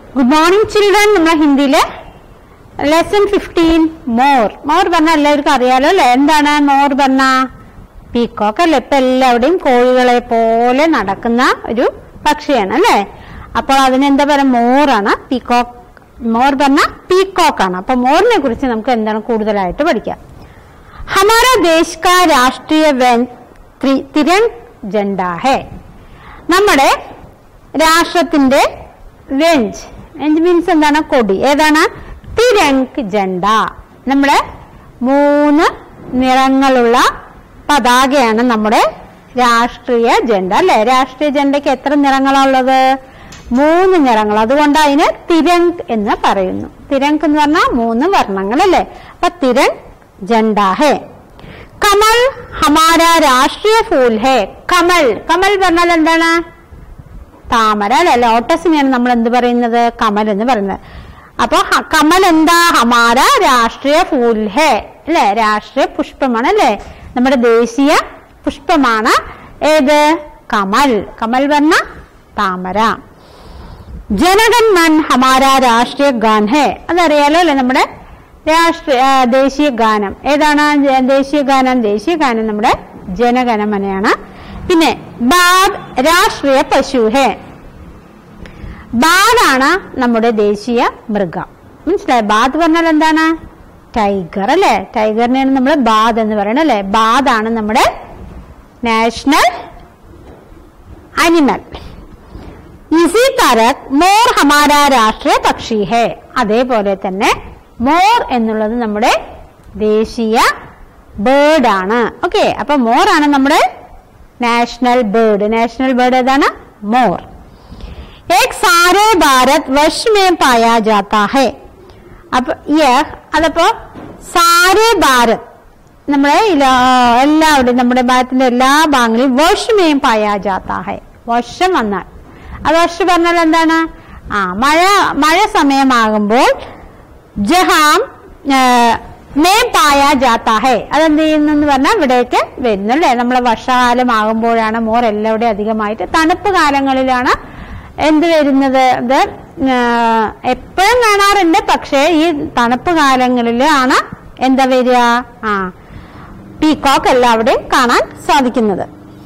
good morning children നമ്മളെ ഹിന്ദിയിലെ lesson fifteen more more പറഞ്ഞ എല്ലാവർക്കും അറിയാലോ അല്ലെ എന്താണ് മോർ പറഞ്ഞ പീക്കോക്ക് അല്ലെ ഇപ്പൊ എല്ലാവരുടെയും കോഴികളെ പോലെ നടക്കുന്ന ഒരു പക്ഷിയാണ് അല്ലെ അപ്പോൾ അതിനെന്താ പറയുക മോറാണ് പീക്കോക്ക് മോർ പറഞ്ഞ പീക്കോക്ക് ആണ് അപ്പൊ മോറിനെ കുറിച്ച് നമുക്ക് എന്താണ് കൂടുതലായിട്ട് പഠിക്കാം ഹമാര ദേശ് കാ രാഷ്ട്രീയ വ്യൻ- ത്രി- തിരങ് ജണ്ട ഹേ നമ്മുടെ രാഷ്ട്രത്തിന്റെ വെഞ്ച് വെഞ്ച് മീൻസ് എന്താണ് കൊടി ഏതാണ് തിരങ്ക് ജണ്ട നമ്മുടെ മൂന്ന് നിറങ്ങളുള്ള പതാകയാണ് നമ്മുടെ രാഷ്ട്രീയ ജണ്ട അല്ലെ രാഷ്ട്രീയ ജണ്ടയ്ക്ക് എത്ര നിറങ്ങളാണുള്ളത് മൂന്ന് നിറങ്ങൾ അതുകൊണ്ട് അതിന് തിരങ്ക് എന്ന് പറയുന്നു തിരങ്ക് എന്ന് പറഞ്ഞാൽ മൂന്ന് വർണ്ണങ്ങൾ അല്ലെ അപ്പൊ തിരങ്ക് ജണ്ട ഹേ കമൽ ഹമാര രാഷ്ട്രീയ ഫൂൽ ഹേ കമൽ കമൽ പറഞ്ഞാൽ എന്താണ് താമര അല്ലെ ലോട്ടസിനെയാണ് നമ്മൾ എന്ത് പറയുന്നത് കമൽ എന്ന് പറയുന്നത് അപ്പൊ ഹ- കമൽ എന്താ ഹമാര രാഷ്ട്രീയ ഫൂൽ ഹേ അല്ലെ രാഷ്ട്രീയ പുഷ്പമാണ് അല്ലെ നമ്മുടെ ദേശീയ പുഷ്പമാണ് ഏത് കമൽ കമൽ പറഞ്ഞ താമര ജനഗൺ മൻ ഹമാര രാഷ്ട്രീയ ഗാൻ ഹേ അതറിയാലോ അല്ലെ നമ്മുടെ രാഷ്ട്രീയ ആ, ദേശീയ ഗാനം ഏതാണ് ജ- ദേശീയ ഗാനം ദേശീയ ഗാനം നമ്മുടെ ജനഗണമനയാണ് പിന്നെ ബാദ് രാഷ്ട്രീയ പശു ഹേ ബാദാണ് നമ്മുടെ ദേശീയ മൃഗം മനസ്സിലായി ബാദ് പറഞ്ഞാൽ എന്താണ് ടൈഗർ അല്ലെ ടൈഗറിനെയാണ് നമ്മൾ ബാദ് എന്ന് പറയുന്നത് അല്ലെ ബാദാണ് നമ്മുടെ നാഷണൽ അനിമൽ ഇസി തരക് മോർ ഹമാര രാഷ്ട്രീയ പക്ഷി ഹേ അതേപോലെ തന്നെ മോർ എന്നുള്ളത് നമ്മുടെ ദേശീയ ബേർഡ് ആണ് ഓക്കെ അപ്പൊ മോർ ആണ് നമ്മുടെ നാഷണൽ ബേർഡ് നാഷണൽ ബേർഡ് ഏതാണ് മോർ एक सारे भारत वर्ष में पाया जाता है അപ്പൊ യഹ് അതപ്പോ സാരെ ഭാരത് നമ്മുടെ ഇല- എല്ലാവരുടെയും നമ്മുടെ ഭാരതത്തിന്റെ എല്ലാ ഭാഗങ്ങളിലും വർഷമേയും പായാ ജാത്താ ഹെ വർഷം വന്നാൽ ആ വർഷം പറഞ്ഞാൽ എന്താണ് ആ മഴ മഴ സമയമാകുമ്പോൾ ജഹാം മേം പായ ജാത്താ ഹെ അതെന്ത് ചെയ്യുന്നെന്ന് പറഞ്ഞാൽ ഇവിടേക്ക് വരുന്നു അല്ലേ നമ്മളെ വർഷകാലമാകുമ്പോഴാണ് മോർ എല്ലാവരുടെയും അധികമായിട്ട് തണുപ്പ് കാലങ്ങളിലാണ് എന്ത് വരുന്നത് ഇത് എപ്പോഴും കാണാറുണ്ട് പക്ഷേ ഈ തണുപ്പ് കാലങ്ങളിൽ ആണ് എന്താ വരിക ആ പീകോക്ക് എല്ലാവിടെയും കാണാൻ സാധിക്കുന്നത്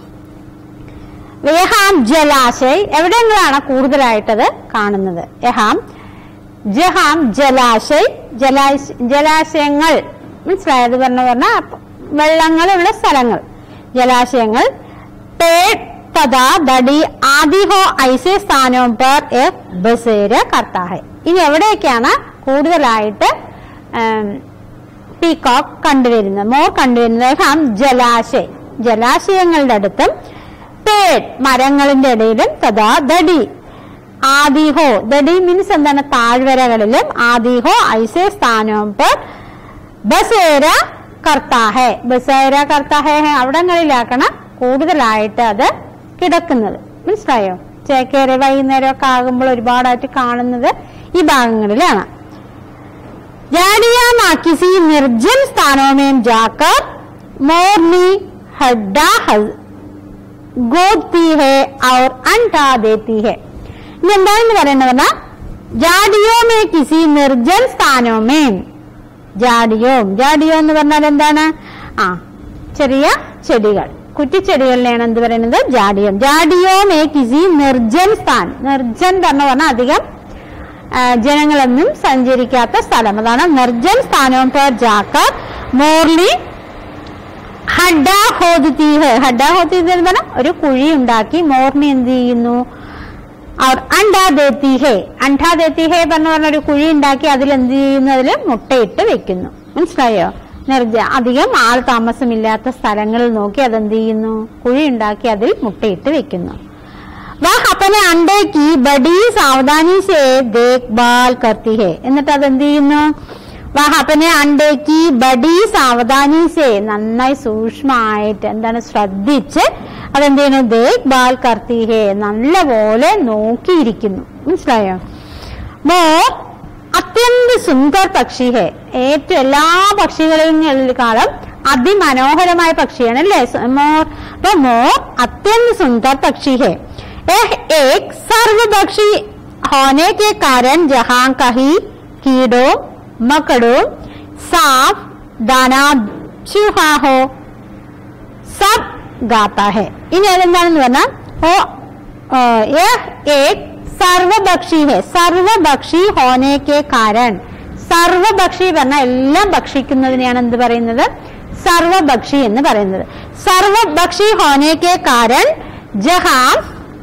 യഹാം ജലാശയ് എവിടെയെങ്കിലാണ് കൂടുതലായിട്ടത് കാണുന്നത് യഹാം ജഹാം ജലാശയ് ജലാശ ജലാശയങ്ങൾ മനസ്സിലായത് പറഞ്ഞ പറഞ്ഞ വെള്ളങ്ങളുള്ള സ്ഥലങ്ങൾ ജലാശയങ്ങൾ पेड़ तथा दड़ी आदि हो ऐसे സ്ഥാനവും पर एक ബസേര करता है ഇനി എവിടെയൊക്കെയാണ് കൂടുതലായിട്ട് പീകോക്ക് കണ്ടുവരുന്നത് മോർ കണ്ടുവരുന്നത് ഹം ജലാശയ ജലാശയങ്ങളുടെ അടുത്തും പേട് മരങ്ങളുടെ ഇടയിലും തഥാ ദടി ആദിഹോ ദടി മീൻസ് എന്താണ് താഴ്വരകളിലും ആദിഹോ ഐസേ സ്ഥാനവും per ബസേര കർത്താഹെ ബസേര കർത്താഹെ അവിടങ്ങളിലാക്കണം കൂടുതലായിട്ട് അത് കിടക്കുന്നത് മനസ്സിലായോ ചേക്കേറി വൈകുന്നേരം ഒക്കെ ആകുമ്പോൾ ഒരുപാടായിട്ട് കാണുന്നത് ഈ ഭാഗങ്ങളിലാണ് जाड़िया किसी निर्जन स्थानों में जाकर मोरनी हड्डा हज- गोदती है और अंडा देती है ഇനി എന്താണെന്ന് പറയുന്നത് പറഞ്ഞാൽ ജാഡിയോ മേ കിസി നിർജൻ സ്ഥാനോ മേം ജാഡിയോ ജാഡിയോ എന്ന് പറഞ്ഞാൽ എന്താണ് ആ ചെറിയ ചെടികൾ കുറ്റിച്ചെടികളിലാണ് എന്ത് പറയുന്നത് ജാഡിയം ജാഡിയോ മേ കിസി നിർജൻ സ്ഥാൻ നിർജൻ എന്ന് പറഞ്ഞാൽ അധികം ആ, ജനങ്ങളൊന്നും സഞ്ചരിക്കാത്ത സ്ഥലം അതാണ് നിർജൻ സ്ഥാനവും പേർ ജാക്കർ മോർലി ഹഡ ഹോദി ഹഡ ഹോദി എന്ന് പറഞ്ഞാൽ ഒരു കുഴി ഉണ്ടാക്കി മോർണി എന്ത് ചെയ്യുന്നു അവർ അണ്ടാ ദേത്തി ഹേ അണ്ടാ ദേത്തി ഹേ പറഞ്ഞ പറഞ്ഞ ഒരു കുഴി ഉണ്ടാക്കി അതിൽ എന്ത് ചെയ്യുന്നു അതിൽ മുട്ടയിട്ട് വെക്കുന്നു മനസ്സിലായോ നിർജ അധികം ആൾ താമസമില്ലാത്ത സ്ഥലങ്ങളിൽ നോക്കി അതെന്ത് ചെയ്യുന്നു കുഴി ഉണ്ടാക്കി അതിൽ മുട്ടയിട്ട് വെക്കുന്നു वह अपने अंडे की बड़ी सावधानी से देखभाल करती है എന്നിട്ട് അത് എന്ത് ചെയ്യുന്നു വഹ അപ്പനെ അണ്ടേക്ക് ബഡി സാവധാനി സേ നന്നായി സൂക്ഷ്മമായിട്ട് എന്താണ് ശ്രദ്ധിച്ച് അതെന്ത് ചെയ്യുന്നു ദേഖ് ബാൽ കർത്തി ഹേ നല്ലപോലെ നോക്കിയിരിക്കുന്നു മനസ്സിലായോ മോർ അത്യന്ത സുന്ദർ പക്ഷി ഹേ ഏറ്റവും എല്ലാ പക്ഷികളെക്കാളും അതിമനോഹരമായ പക്ഷിയാണ് അല്ലേ സ- മോർ അപ്പൊ മോർ അത്യന്ത സുന്ദർ പക്ഷി ഹേ यह एक सर्वभक्षी होने के कारण जहां कहीं कीड़ों मकड़ों सांप दाना चूहा हो सब गाता है ഇനി അതെന്താണെന്ന് പറഞ്ഞാൽ ഓ ആ, यह एक സർവഭക്ഷി है സർവഭക്ഷി होने के कारण സർവഭക്ഷി പറഞ്ഞാൽ എല്ലാം ഭക്ഷിക്കുന്നതിനെയാണ് എന്ത് പറയുന്നത് സർവഭക്ഷി എന്ന് പറയുന്നത് സർവഭക്ഷി होने के कारण ജഹാം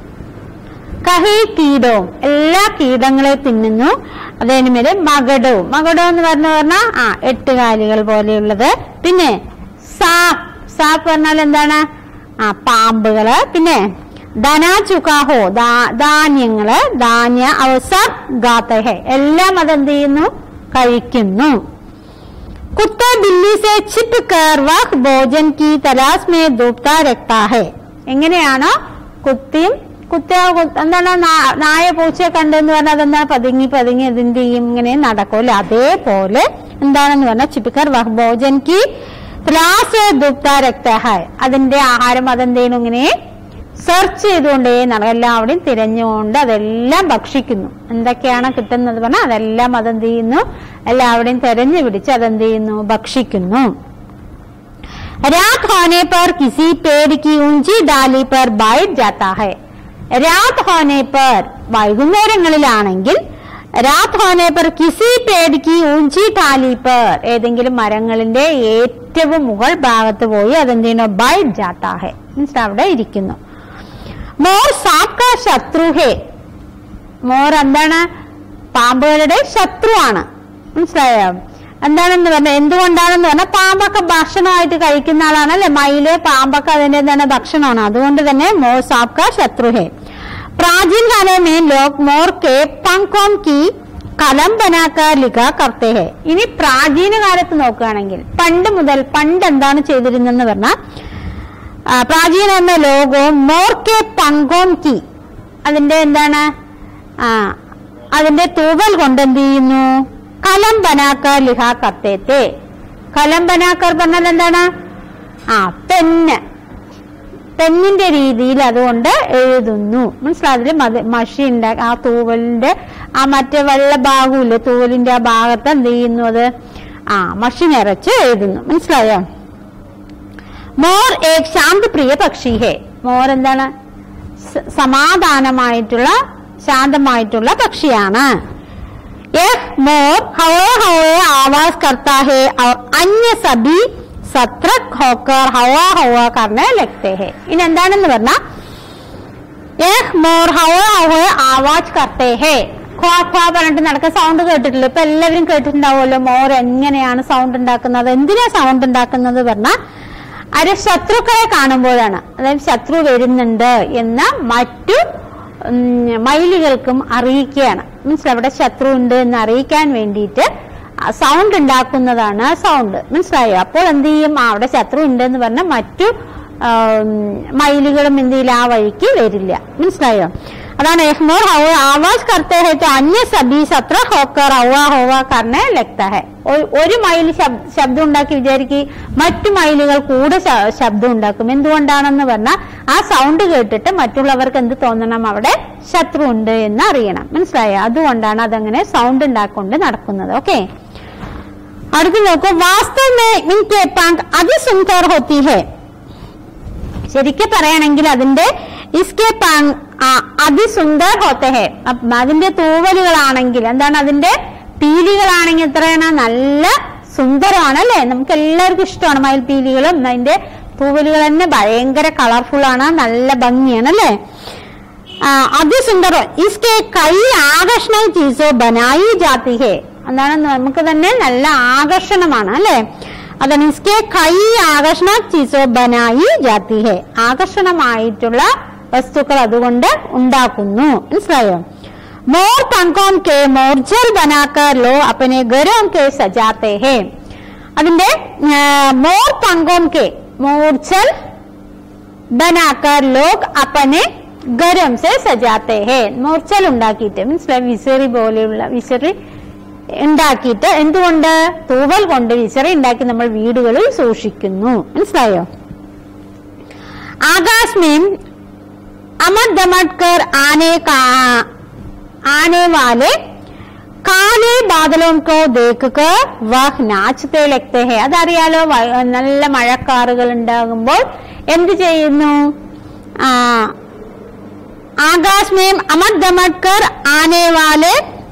കഹി കീടവും എല്ലാ കീടങ്ങളെ തിന്നുന്നു അതേനുമേല് മകടവും മകടം എന്ന് പറഞ്ഞു പറഞ്ഞാൽ ആ എട്ടുകാലികൾ പോലെയുള്ളത് പിന്നെ സാപ്പ് സാപ്പ് പറഞ്ഞാൽ എന്താണ് ആ പാമ്പുകള് പിന്നെ ധനാചുക്കാഹോ ധാന്യങ്ങള് ധാന്യ അവസർ ഗാത്തഹെ എല്ലാം അതെന്ത് ചെയ്യുന്നു കഴിക്കുന്നു कुत्ता बिल्ली से छिप कर वह भोजन की तलाश में डूबता रहता है എങ്ങനെയാണോ കുത്തിയും കുത്ത കു- എന്താണ് നാ- നായ പൂച്ചയെ കണ്ടെന്ന് പറഞ്ഞാൽ അതെന്താ പതുങ്ങി പതുങ്ങി എന്ത് ചെയ്യും ഇങ്ങനെ നടക്കൂല അതേപോലെ എന്താണെന്ന് പറഞ്ഞാൽ ചിപ്പിക്കർ വഹ് ഭോജൻ കി തലാസ് ദുപ്ത രക്തഹായ് അതിന്റെ ആഹാരം അതെന്ത് ചെയ്യണം ഇങ്ങനെ സെർച്ച് ചെയ്തുകൊണ്ടേ നടക്കും എല്ലാവരുടെയും തിരഞ്ഞുകൊണ്ട് അതെല്ലാം ഭക്ഷിക്കുന്നു എന്തൊക്കെയാണ് കിട്ടുന്നത് പറഞ്ഞാൽ അതെല്ലാം അതെന്ത് ചെയ്യുന്നു എല്ലാവരുടെയും തെരഞ്ഞു പിടിച്ച് അതെന്ത് ചെയ്യുന്നു ഭക്ഷിക്കുന്നു रात होने पर किसी पेड़ की ऊंची डाली पर बैठ जाता है രാത് होने पर വൈകുന്നേരങ്ങളിലാണെങ്കിൽ രാത് होने पर किसी पेड़ की ऊंची डाली पर ഏതെങ്കിലും മരങ്ങളിന്റെ ഏറ്റവും മുകൾ ഭാഗത്ത് പോയി അതെന്ത് ചെയ്യുന്നു ബൈറ്റ് ജാത്താ ഹെ മീൻസ് അവിടെ ഇരിക്കുന്നു മോർ സാപ്ക ശത്രു ഹേ മോർ എന്താണ് പാമ്പുകളുടെ ശത്രുവാണ് മനസ്സിലായോ എന്താണെന്ന് പറഞ്ഞാൽ എന്തുകൊണ്ടാണെന്ന് പറഞ്ഞാൽ പാമ്പൊക്കെ ഭക്ഷണമായിട്ട് കഴിക്കുന്ന ആളാണ് അല്ലെ മയില് പാമ്പൊക്കെ അതിന്റെ തന്നെ ഭക്ഷണമാണ് അതുകൊണ്ട് തന്നെ മോർ സാപ്ക ശത്രു ഹേ പ്രാചീൻ കാലം में लोग मोर के पंखों की കലം ബനാക്കാർ ലിഖ കർത്തേ ഹെ ഇനി പ്രാചീന കാലത്ത് നോക്കുകയാണെങ്കിൽ പണ്ട് മുതൽ പണ്ട് എന്താണ് ചെയ്തിരുന്നെന്ന് പറഞ്ഞാൽ ആ, പ്രാചീന എന്ന ലോകവും മോർക്കെ പങ്കോം കി അതിന്റെ എന്താണ് ആ അതിന്റെ തൂവൽ കൊണ്ട് എന്ത് ചെയ്യുന്നു കലം ബനാക്കർ ലിഹ കത്തേത്തെ കലം ബനാക്കർ പറഞ്ഞാൽ എന്താണ് ആ പെന്ന് പെന്നിന്റെ രീതിയിൽ അതുകൊണ്ട് എഴുതുന്നു മനസ്സിലാതില് മത മഷി ഉണ്ടാ ആ തൂവലിന്റെ ആ മറ്റേ വെള്ള ഭാഗമില്ലേ തൂവലിന്റെ ആ ഭാഗത്ത് എന്ത് ചെയ്യുന്നു അത് ആ മഷി നിറച്ച് എഴുതുന്നു മനസ്സിലായോ മോർ ഏക് ശാന്തപ്രിയ പക്ഷി ഹേ മോർ എന്താണ് സ- സമാധാനമായിട്ടുള്ള ശാന്തമായിട്ടുള്ള പക്ഷിയാണ് यह मोर हवा हवा आवाज करता है और अन्य सभी सतर्क होकर हवा हवा करने लगते हैं ഇനി എന്താണെന്ന് പറഞ്ഞാൽ ഏഹ് മോർ ഹവ ഹവ ആവാജ് കർത്തേ ഹേ ഖ്വാ ഖ്വാ പറഞ്ഞിട്ട് നടക്കുന്ന സൗണ്ട് കേട്ടിട്ടില്ല ഇപ്പൊ എല്ലാവരും കേട്ടിട്ടുണ്ടാവുമല്ലോ മോർ എങ്ങനെയാണ് സൗണ്ട് ഉണ്ടാക്കുന്നത് എന്തിനാ സൗണ്ട് ഉണ്ടാക്കുന്നത് പറഞ്ഞാൽ അത് ശത്രുക്കളെ കാണുമ്പോഴാണ് അതായത് ശത്രു വരുന്നുണ്ട് എന്ന മറ്റു ഉം, മയിലുകൾക്കും അറിയിക്കുകയാണ് മീൻസ് അവിടെ ശത്രു ഉണ്ട് എന്ന് അറിയിക്കാൻ വേണ്ടിയിട്ട് സൗണ്ട് ഉണ്ടാക്കുന്നതാണ് സൗണ്ട് മനസ്സിലായോ അപ്പോൾ എന്ത് ചെയ്യും ആ, അവിടെ ശത്രു ഉണ്ട് എന്ന് പറഞ്ഞാൽ മറ്റു ആം, മയിലുകളും എന്ത് ചെയ്യില്ല ആ വഴിക്ക് വരില്ല മനസ്സിലായോ അതാണ് എഹ്മോർ ഹവ ആവാസ് കർത്തേ ഹെ तो अन्य सभी सत्र होकर हवा हवा करने लगता है ഒ- ഒരു മയിൽ ശബ്- ശബ്ദം ഉണ്ടാക്കി വിചാരിക്കുക മറ്റു മയിലുകൾ കൂടെ ശ- ശബ്ദം ഉണ്ടാക്കും എന്തുകൊണ്ടാണെന്ന് പറഞ്ഞാൽ ആ സൗണ്ട് കേട്ടിട്ട് മറ്റുള്ളവർക്ക് എന്ത് തോന്നണം അവിടെ ശത്രു ഉണ്ട് എന്ന് അറിയണം മനസ്സിലായോ അതുകൊണ്ടാണ് അതങ്ങനെ സൗണ്ട് ഉണ്ടാക്കൊണ്ട് നടക്കുന്നത് ഓക്കെ അടുത്ത് നോക്കൂ വാസ്തവമേ ഇൻകെ പാങ്ക് അതിസുന്ദർ ഹോത്തി ഹേ ശരിക്കും പറയുകയാണെങ്കിൽ അതിന്റെ ഇസ്കെ പാങ് ആ, അതിസുന്ദർ ഹോത്തെ ഹേ അപ്പ അതിന്റെ തൂവലുകളാണെങ്കിൽ എന്താണ് അതിന്റെ പീലികളാണെങ്കിൽ എത്രയാണ് നല്ല സുന്ദരമാണ് അല്ലെ നമുക്ക് എല്ലാവർക്കും ഇഷ്ടമാണ് മയിൽ പീലികളും അതിന്റെ തൂവലുകൾ തന്നെ ഭയങ്കര കളർഫുൾ ആണ് നല്ല ഭംഗിയാണ് അല്ലെ അതിസുന്ദർ ഇസ്കെ കൈ ആകർഷണ ചീസോ ബനായി ജാതി ഹേ എന്താണ് നമുക്ക് തന്നെ നല്ല ആകർഷണമാണ് അല്ലെ അതാണ് ഇസ്കെ കൈ ആകർഷണ ചീസോ ബനായി ജാതി ഹേ ആകർഷണമായിട്ടുള്ള വസ്തുക്കൾ അതുകൊണ്ട് ഉണ്ടാക്കുന്നു മനസ്സിലായോ മോർ പങ്കോം കെ മോർജൽ ബനാക്കർ ലോ അപ്പനെ ഗരോം കെ സജാത്തെ ഹേ അതിന്റെ ആ, മോർ പങ്കോം കെ മോർജൽ ബനാക്കർ ലോക് അപ്പനെ ഗരം സെ സജാത്തെ ഹേ മൂർച്ചൽ ഉണ്ടാക്കിയിട്ട് മീൻസ് വിസറി പോലെയുള്ള വിസറി ഉണ്ടാക്കിയിട്ട് എന്തുകൊണ്ട് തൂവൽ കൊണ്ട് വിസറി ഉണ്ടാക്കി നമ്മൾ വീടുകളിൽ സൂക്ഷിക്കുന്നു മനസ്സിലായോ ആകാശ് में अमर दमट कर आने का आने वाले കാലേ ബാദലോം കോ ദേക്കുക വഹ് നാച്ചത്തെ ലഗ്തേ ഹെ അതറിയാലോ വ- നല്ല മഴക്കാറുകൾ ഉണ്ടാകുമ്പോൾ എന്ത് ചെയ്യുന്നു ആ ആകാശ് മേം അമർ ദമട് കർ ആനെ വാലെ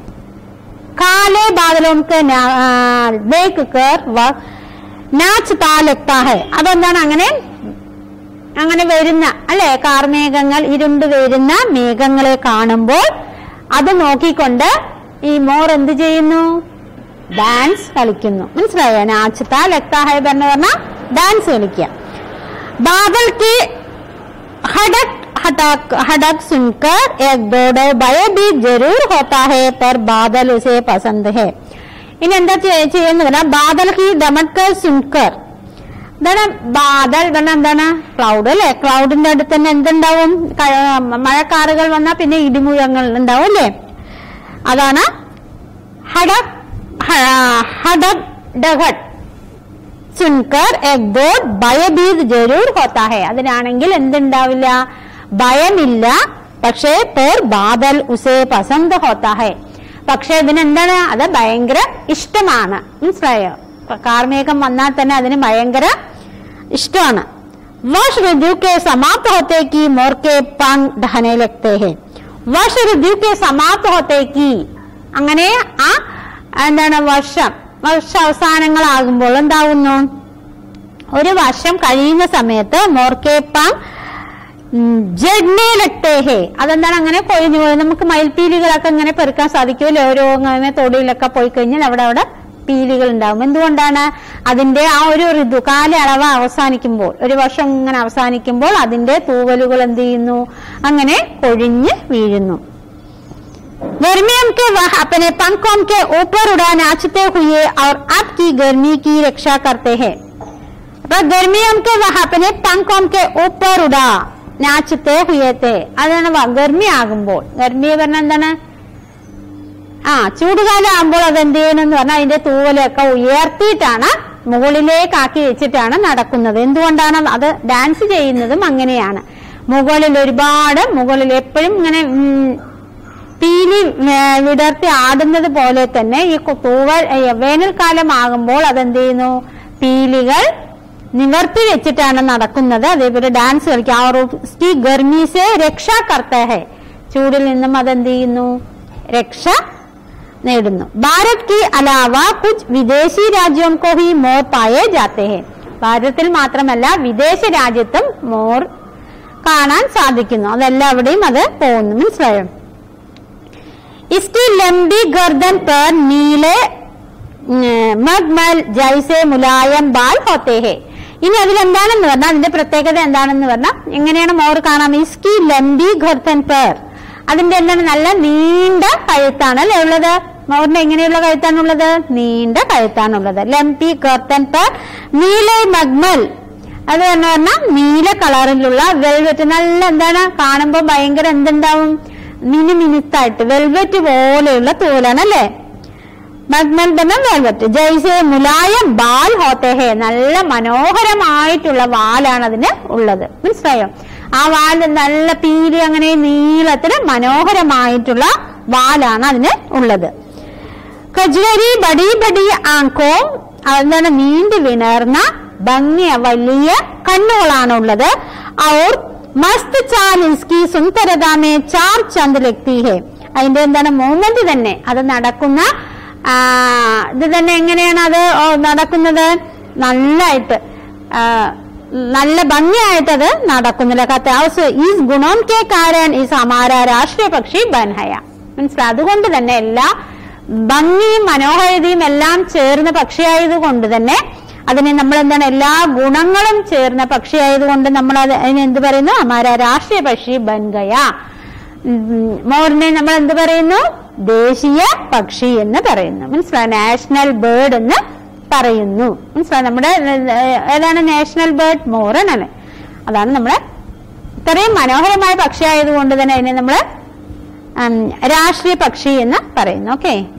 കാലേ ബാദലോം കെ നാ- ആ, ദേഖ് കർ വഹ് നാച്ചതാ ലഗ്താ ഹെ അതെന്താണ് അങ്ങനെ അങ്ങനെ വരുന്ന അല്ലെ കാർമേഘങ്ങൾ ഇരുണ്ട് വരുന്ന മേഘങ്ങളെ കാണുമ്പോൾ അത് നോക്കിക്കൊണ്ട് ഈ മോർ എന്ത് ചെയ്യുന്നു ഡാൻസ് കളിക്കുന്നു മനസ്സിലായോ നാച്ചത്ത ലക്താഹൈബ് എന്ന് പറഞ്ഞ ഡാൻസ് കളിക്കുക ബാദൽ की हड़क हटक हड़क सुनकर एक दौड़ो भय भी जरूर होता है पर बादल उसे पसंद है ഇനി എന്താ ചെയ്യ- ചെയ്യുന്ന പറഞ്ഞാൽ ബാദൽ ഹി ദമട്കർ സുൻകർ എന്താണ് ബാദൽ പറഞ്ഞാൽ എന്താണ് ക്ലൗഡ് അല്ലെ ക്ലൗഡിന്റെ അടുത്ത് തന്നെ എന്തുണ്ടാവും ക- മഴക്കാറുകൾ വന്നാൽ പിന്നെ ഇടിമുഴങ്ങൾ ഉണ്ടാവും അല്ലേ അതാണ് ഹഡക് ഹ- ഹഡക് ഡഹഡ് സുൻകർ എക് ദോർ ഭയഭീത് ജരൂർ ഹോത്താ ഹെ അതിനാണെങ്കിൽ എന്തുണ്ടാവില്ല ഭയമില്ല പക്ഷേ പേർ ബാദൽ ഉസേ പസന്ത് ഹോത്താ ഹെ പക്ഷെ ഇതിനെന്താണ് അത് ഭയങ്കര ഇഷ്ടമാണ് മനസ്സിലായോ കാർമേഘം വന്നാൽ തന്നെ അതിന് ഭയങ്കര ഇഷ്ടമാണ് वर्ष ऋतु के समाप्त होते की मोर के पंख ढहने लगते हैं വർഷ ഋതു के समाप्त होते की അങ്ങനെ ആ എന്താണ് വർഷം വർഷ അവസാനങ്ങളാകുമ്പോൾ എന്താകുന്നു ഒരു വർഷം കഴിയുന്ന സമയത്ത് മോർക്കേപ്പാം ജഡ്നെ ലക്തേഹേ അതെന്താണ് അങ്ങനെ കൊഴിഞ്ഞു പോയി നമുക്ക് മയിൽപ്പീലികളൊക്കെ ഇങ്ങനെ പെറുക്കാൻ സാധിക്കുമല്ലോ ഓരോ അങ്ങനെ തൊടിയിലൊക്കെ പോയി കഴിഞ്ഞാൽ അവിടെ അവിടെ പീലികൾ ഉണ്ടാവും എന്തുകൊണ്ടാണ് അതിന്റെ ആ ഒരു ഋതു കാലയളവ് അവസാനിക്കുമ്പോൾ ഒരു വർഷം ഇങ്ങനെ അവസാനിക്കുമ്പോൾ അതിന്റെ തൂവലുകൾ എന്ത് ചെയ്യുന്നു അങ്ങനെ കൊഴിഞ്ഞ് വീഴുന്നു गर्मियों के वह अपने पंखों के ऊपर उड़ा नाचते हुए और आपकी गर्मी की रक्षा करते हैं അപ്പൊ ഗർമിയൊക്കെ വഹപ്പനെ പങ്കൊക്കെ ഉപ്പറുട നാച്ചത്തെ ഹുയത്തെ അതാണ് വ- ഗർമി ആകുമ്പോൾ ഗർമി പറഞ്ഞ എന്താണ് ആ ചൂടുകാലം ആകുമ്പോൾ അത് എന്ത് ചെയ്യണമെന്ന് പറഞ്ഞാൽ അതിന്റെ തൂവലൊക്കെ ഉയർത്തിയിട്ടാണ് മുകളിലേക്ക് ആക്കി വെച്ചിട്ടാണ് നടക്കുന്നത് എന്തുകൊണ്ടാണ് അത് ഡാൻസ് ചെയ്യുന്നതും അങ്ങനെയാണ് മുകളിൽ ഒരുപാട് മുകളിൽ എപ്പോഴും ഇങ്ങനെ ഉം, പീലി ഏ, വിടർത്തി ആടുന്നത് പോലെ തന്നെ ഈ കു- തൂവൽ ഏ, വേനൽക്കാലം ആകുമ്പോൾ അതെന്ത് ചെയ്യുന്നു പീലികൾ നിവർത്തി വെച്ചിട്ടാണ് നടക്കുന്നത് അതേപോലെ ഡാൻസ് കളിക്കുക ആ ഉസ്കി ഗർമി സെ രക്ഷ കർത്ത ഹെ ചൂടിൽ നിന്നും അതെന്ത് ചെയ്യുന്നു രക്ഷ നേടുന്നു ഭാരത് കി അലാവ കുച്ച് വിദേശി രാജ്യം കോ ഹി മോർ പായേ ജാത്തെ ഹെ ഭാരതത്തിൽ മാത്രമല്ല വിദേശ രാജ്യത്തും മോർ കാണാൻ സാധിക്കുന്നു അതെല്ലാവിടെയും അത് പോകുന്നു മനസ്സിലായോ इसकी लंबी गर्दन पर नीले മഗ്മൽ ജൈസെ മുലായം ബാൽ ഹോത്തെ ഹെ ഇനി അതിലെന്താണെന്ന് പറഞ്ഞാൽ അതിന്റെ പ്രത്യേകത എന്താണെന്ന് പറഞ്ഞാൽ എങ്ങനെയാണ് മോർ കാണാം ഇസ്കി ലംബി ഗർദൻ പേർ അതിന്റെ എന്താണ് നല്ല നീണ്ട കഴുത്താണ് അല്ലേ ഉള്ളത് മോറിന്റെ എങ്ങനെയുള്ള കഴുത്താണുള്ളത് നീണ്ട കഴുത്താണുള്ളത് ലംബി ഗർദൻ പേർ നീലെ മഗ്മൽ അത് എന്ന് പറഞ്ഞാൽ നീല കളറിലുള്ള വെൽവെറ്റ് നല്ല എന്താണ് കാണുമ്പോൾ ഭയങ്കര എന്തുണ്ടാവും മിനി മിനുത്തായിട്ട് വെൽവെറ്റ് പോലെയുള്ള തോലാണ് അല്ലേ മഗ്മന്തനം വെൽവെറ്റ് ജയ്സെ മുലായം ബാൽ ഹോത്തെ ഹേ നല്ല മനോഹരമായിട്ടുള്ള വാലാണ് അതിന് ഉള്ളത് മനസ്സിലായോ ആ വാല് നല്ല പീലി അങ്ങനെ നീളത്തിന് മനോഹരമായിട്ടുള്ള വാലാണ് അതിന് ഉള്ളത് കജ്വരി ബടി ബടി ആങ്കോ എന്താണ് നീണ്ടു വിണർന്ന ഭംഗിയ വലിയ കണ്ണുകളാണ് ഉള്ളത് ഔർ മസ്ത് ചാൽ ഇസ്കി സുന്ദരതാമേ ചാർ ചന്ദ് ലക്തി ഹേ അതിന്റെ എന്താണ് മൂവ്മെന്റ് തന്നെ അത് നടക്കുന്ന ആ, ഇത് തന്നെ എങ്ങനെയാണ് അത് ഓ, നടക്കുന്നത് നല്ലായിട്ട് ആ, നല്ല ഭംഗിയായിട്ട് അത് നടക്കുന്നില്ല കത്ത് ഈസ് ഗുണം കെ കാരൻ ഈ സമാര രാഷ്ട്രീയ പക്ഷി ബൻഹയ മനസ്സിലായി അതുകൊണ്ട് തന്നെ എല്ലാ ഭംഗിയും മനോഹാരിതയും എല്ലാം ചേർന്ന പക്ഷിയായത് കൊണ്ട് തന്നെ അതിനെ നമ്മൾ എന്താണ് എല്ലാ ഗുണങ്ങളും ചേർന്ന പക്ഷിയായതുകൊണ്ട് നമ്മൾ അത് അതിന് എന്ത് പറയുന്നു അമാര രാഷ്ട്രീയ പക്ഷി ബൻഗയ ഉം, മോറിനെ നമ്മൾ എന്ത് പറയുന്നു ദേശീയ പക്ഷി എന്ന് പറയുന്നു മനസ്സിലായി നാഷണൽ ബേർഡ് എന്ന് പറയുന്നു മനസ്സിലായി നമ്മുടെ ഏഹ്, ഏതാണ് നാഷണൽ ബേർഡ് മോറനാണ് അതാണ് നമ്മുടെ ഇത്രയും മനോഹരമായ പക്ഷിയായതുകൊണ്ട് തന്നെ അതിനെ നമ്മൾ രാഷ്ട്രീയ പക്ഷി എന്ന് പറയുന്നു ഓക്കെ